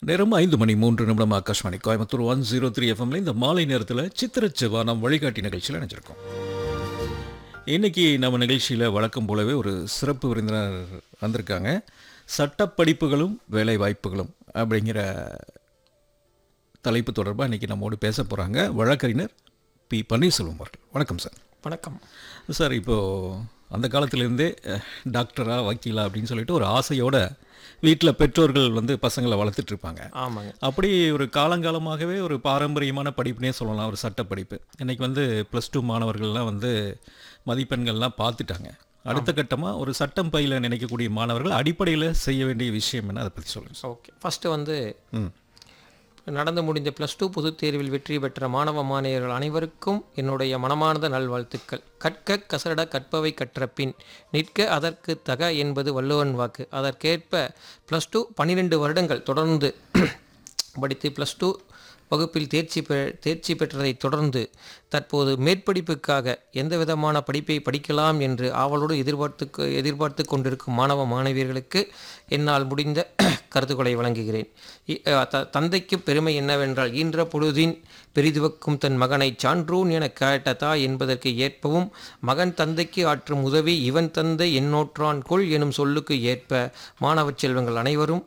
நேரம் ஐந்து மணி மூன்று நிமிடம் Akashvani Coimbatore one zero three எஃப்எம்ல இந்த மாலை நேரத்தில் சித்திரச்செவ்வா நாம் வழிகாட்டி நிகழ்ச்சியில் நினைச்சிருக்கோம் இன்னைக்கு நம்ம நிகழ்ச்சியில் வழக்கம் போலவே ஒரு சிறப்பு விருந்தினர் வந்திருக்காங்க சட்டப்படிப்புகளும் வேலை வாய்ப்புகளும் அப்படிங்கிற தலைப்பு தொடர்பாக இன்னைக்கு நம்மோடு பேச போகிறாங்க வழக்கறிஞர் பி பன்னீர்செல்வம் அவர்கள் வணக்கம் சார் வணக்கம் சார் இப்போது அந்த காலத்துலேருந்தே அஹ், டாக்டரா வக்கீலா அப்படின்னு சொல்லிட்டு ஒரு ஆசையோட வீட்டில் பெற்றோர்கள் வந்து பசங்களை வளர்த்துட்டு இருப்பாங்க ஆமாங்க அப்படி ஒரு காலங்காலமாகவே ஒரு பாரம்பரியமான படிப்புனே சொல்லலாம் ஒரு சட்டப்படிப்பு இன்னைக்கு வந்து ப்ளஸ் டூ மாணவர்கள்லாம் வந்து மதிப்பெண்கள்லாம் பார்த்துட்டாங்க அடுத்த கட்டமாக ஒரு சட்டம் பயில நினைக்கக்கூடிய மாணவர்கள் அடிப்படையில் செய்ய வேண்டிய விஷயம் என்ன அதை பற்றி சொல்லுங்கள் சார் ஓகே ஃபஸ்ட்டு வந்து ம் நடந்து முடிந்த ப்ளஸ் டூ பொதுத் தேர்வில் வெற்றி பெற்ற மாணவ மாணவியர்கள் அனைவருக்கும் என்னுடைய மனமார்ந்த நல்வாழ்த்துக்கள் கற்க கசட கற்பவை கற்ற பின் நிற்க அதற்கு தக என்பது வள்ளுவன் வாக்கு அதற்கேற்ப ப்ளஸ் டூ பன்னிரெண்டு வருடங்கள் தொடர்ந்து படித்து ப்ளஸ் டூ வகுப்பில் தேர்ச்சி பெ தேர்ச்சி பெற்றதைத் தொடர்ந்து தற்போது மேற்படிப்புக்காக எந்த விதமான படிப்பை படிக்கலாம் என்று ஆவலோடு எதிர்பார்த்து எதிர்பார்த்து கொண்டிருக்கும் மாணவ மாணவியர்களுக்கு என்னால் முடிந்த கருத்துக்களை வழங்குகிறேன் இ- அ, த- தந்தைக்கு பெருமை என்னவென்றால் ஈன்ற பொழுதின் பெரிதுவக்கும் தன் மகனை சான்றோன் என கேட்ட தாய் என்பதற்கு ஏற்பவும் மகன் தந்தைக்கு ஆற்றும் உதவி இவன் தந்தை என்னோற்றான் கொள் எனும் சொல்லுக்கு ஏற்ப மாணவச் செல்வங்கள் அனைவரும்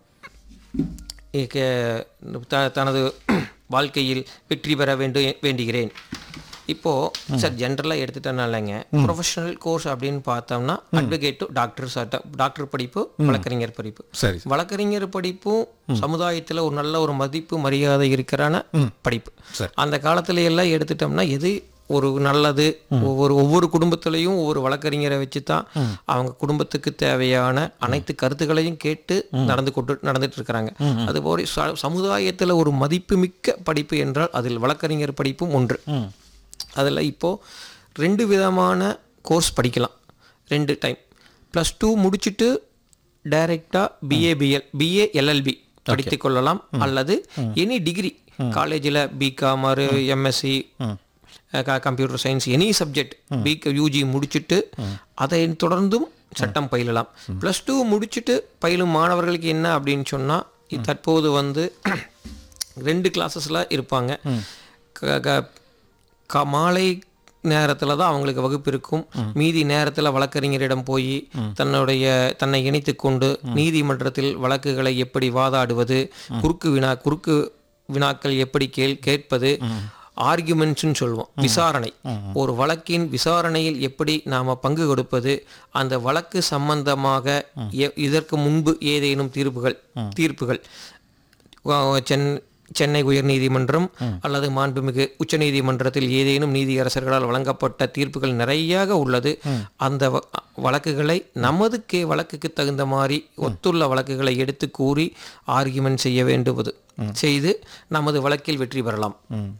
இக்க- த- தனது வாழ்க்கையில் வெற்றி பெற வேண்டு வேண்டுகிறேன் இப்போது சார் ஜென்ரலாக எடுத்துட்டனாலங்க ப்ரொஃபஷனல் கோர்ஸ் அப்படின்னு பார்த்தோம்னா அட்வொகேட் டாக்டர் சட்ட டாக்டர் படிப்பு வழக்கறிஞர் படிப்பு சரி வழக்கறிஞர் படிப்பும் சமுதாயத்தில் ஒரு நல்ல ஒரு மதிப்பு மரியாதை இருக்கிறான படிப்பு சரி. அந்த காலத்துல எல்லாம் எடுத்துட்டோம்னா எது ஒரு நல்லது ஒவ்வொரு ஒவ்வொரு குடும்பத்திலையும் ஒவ்வொரு வழக்கறிஞரை வச்சு தான் அவங்க குடும்பத்துக்கு தேவையான அனைத்து கருத்துக்களையும் கேட்டு நடந்து கொண்டு நடந்துட்டு இருக்கிறாங்க அதுபோல ச- சமுதாயத்துல ஒரு மதிப்புமிக்க படிப்பு என்றால் அதில் வழக்கறிஞர் படிப்பும் ஒன்று ம் அதில் இப்போது ரெண்டு விதமான கோர்ஸ் படிக்கலாம் ரெண்டு டைம் ப்ளஸ் டூ முடிச்சுட்டு டைரெக்டாக பிஏபிஎல் பிஏ எல்எல்பி படித்து கொள்ளலாம் அல்லது எனி டிகிரி காலேஜில் BCom or MSc computer science any subject P UG முடிச்சுட்டு அதை தொடர்ந்தும் சட்டம் பயிலலாம் ப்ளஸ் டூ முடிச்சுட்டு பயிலும் மாணவர்களுக்கு என்ன அப்படின்னு சொன்னால் தற்போது வந்து ரெண்டு கிளாஸஸில் இருப்பாங்க க- க- க- மாலை நேரத்தில் தான் அவங்களுக்கு வகுப்பு இருக்கும் மீதி நேரத்தில் வழக்கறிஞரிடம் போய் தன்னுடைய தன்னை இணைத்து கொண்டு நீதிமன்றத்தில் வழக்குகளை எப்படி வாதாடுவது குறுக்கு வினா குறுக்கு வினாக்கள் எப்படி கேள் கேட்பது ஆர்குமெண்ட்ஸ்னு சொல்லுவோம் விசாரணை ஒரு வழக்கின் விசாரணையில் எப்படி நாம் பங்கு கொடுப்பது அந்த வழக்கு சம்பந்தமாக எ- இதற்கு முன்பு ஏதேனும் தீர்ப்புகள் தீர்ப்புகள் வ- சென் சென்னை உயர்நீதிமன்றம் அல்லது மாண்புமிகு உச்சநீதிமன்றத்தில் ஏதேனும் நீதியரசர்களால் வழங்கப்பட்ட தீர்ப்புகள் நிறையாக உள்ளது அந்த வ- வழக்குகளை நமது கே வழக்குக்கு தகுந்த மாதிரி ஒத்துள்ள வழக்குகளை எடுத்து கூறி ஆர்குமெண்ட் செய்ய வேண்டுவது செய்து நமது வழக்கில் வெற்றி பெறலாம் ம்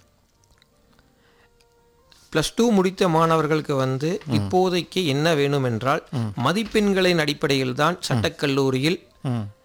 ப்ளஸ் டூ முடித்த மாணவர்களுக்கு வந்து இப்போதைக்கு என்ன வேணும் என்றால் மதிப்பெண்களின் அடிப்படையில் தான் சட்டக்கல்லூரியில் ம்